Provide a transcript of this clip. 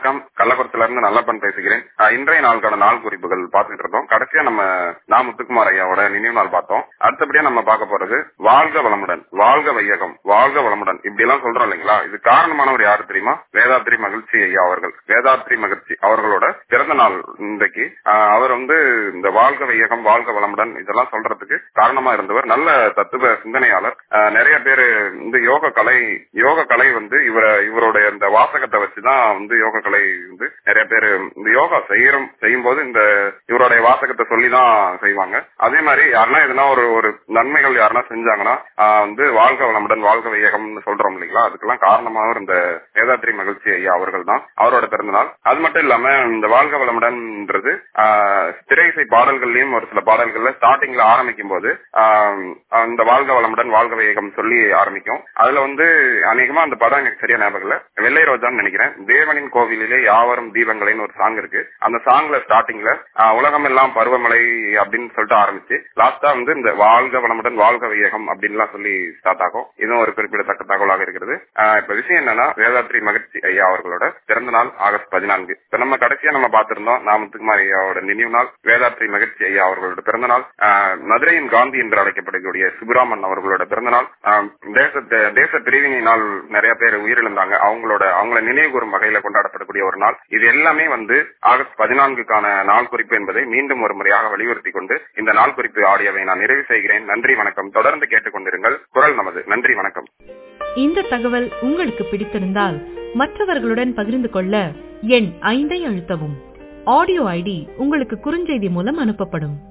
வணக்கம் கள்ளக்குறிச்சில இருந்து நல்லப்பன் பேசுகிறேன் அஹ், இன்றைய நாளுக்கான நாள் குறிப்புகள் பார்த்துட்டு இருந்தோம் கடைசியா நம்ம நா முத்துக்குமார் ஐயாவோட நினைவு நாள் பார்த்தோம் அடுத்தபடியா நம்ம பார்க்க போறது வாழ்க வளமுடன் வாழ்க வையகம் வாழ்க வளமுடன் இப்படி எல்லாம் சொல்றோம் இல்லைங்களா இது காரணமானவர் யாரு தெரியுமா வேதாத்ரி மகிழ்ச்சி ஐயா அவர்கள் வேதாத்ரி மகிழ்ச்சி அவர்களோட பிறந்த நாள் இன்றைக்கு அஹ், அவர் வந்து இந்த வாழ்க வையகம் வாழ்க வளமுடன் இதெல்லாம் சொல்றதுக்கு காரணமா இருந்தவர் நல்ல தத்துவ சிந்தனையாளர் அஹ், நிறைய பேரு இந்த யோக கலை யோக கலை வந்து இவர இவருடைய இந்த வாசகத்தை வச்சுதான் வந்து யோக கலை வந்து நிறைய பேர் இந்த யோகா செய்யறோம் செய்யும் போது இந்த இவருடைய வாசகத்தை சொல்லிதான் செய்வாங்க அதே மாதிரி யாருன்னா எதுனா ஒரு ஒரு நன்மைகள் யாருன்னா செஞ்சாங்கன்னா ஆஹ் வந்து வாழ்க வளமுடன் வாழ்க வையகம்னு சொல்றோம் இல்லைங்களா அதுக்கெல்லாம் காரணமானவர் இந்த வேதாத்ரி மகிழ்ச்சி ஐயா அவர்கள் தான் அவரோட பிறந்த நாள் அது மட்டும் இல்லாம இந்த வாழ்க வளமுடன்ன்றது ஆஹ் திரையிசை பாடல்கள்லயும் ஒரு சில பாடல்கள்ல ஸ்டார்டிங்ல ஆரம்பிக்கும் போது ஆஹ் இந்த வாழ்க வளமுடன் வாழ்க வையகம் சொல்லி ஆரம்பிக்கும் அதுல வந்து அநேகமா அந்த படம் எனக்கு சரியா ஞாபகம் இல்ல வெள்ளை ரோஜான்னு நினைக்கிறேன் தேவனின் கோவிலிலே யாவரும் தீபங்களைன்னு ஒரு சாங் இருக்கு அந்த சாங்ல ஸ்டார்டிங்ல உலகம் எல்லாம் பருவமழை அப்படின்னு சொல்லிட்டு ஆரம்பிச்சு லாஸ்டா வந்து இந்த வாழ்க வளமுடன் வாழ்க வையகம் அப்படின்லாம் சொல்லி ஸ்டார்ட் ஆகும் இதுவும் ஒரு குறிப்பிடத்தக்க தகவலாக இருக்கிறது ஆஹ் இப்ப விஷயம் என்னன்னா வேதாத்ரி மகிழ்ச்சி ஐயா அவர்களோட பிறந்த நாள் ஆகஸ்ட் பதினான்கு இப்ப நம்ம கடைசியா நம்ம பார்த்திருந்தோம் நாமத்துக்குமார் ஐயாவோட நினைவு நாள் வேதாத்ரி மகிழ்ச்சி ஐயா அவர்களோட பிறந்த நாள் ஆஹ் மதுரையின் காந்தி என்று அழைக்கப்படக்கூடிய சுப்பிராமன் அவர்களோட பிறந்த நாள் ஆஹ் தேச தேச பிரிவினையினால் நிறைய பேர் உயிரிழந்தாங்க அவங்களோட அவங்கள நினைவு கூறும் வகையில கொண்டாடப்படக்கூடிய ஒரு நாள் இது எல்லாமே வந்து ஆகஸ்ட் பதினான்குக்கான நாள் குறிப்பு என்பதை மீண்டும் ஒரு முறையாக வலியுறுத்தி கொண்டு இந்த நாள் குறிப்பு ஆடியோவை நான் நிறைவு செய்கிறேன் நன்றி வணக்கம் தொடர்ந்து கேட்டுக்கொண்டிருங்கள் குரல் நமது நன்றி வணக்கம் இந்த தகவல் உங்களுக்கு பிடித்திருந்தால் மற்றவர்களுடன் பகிர்ந்து கொள்ள எண் ஐந்தை அழுத்தவும் ஆடியோ ஐடி உங்களுக்கு குறுஞ்செய்தி மூலம் அனுப்பப்படும்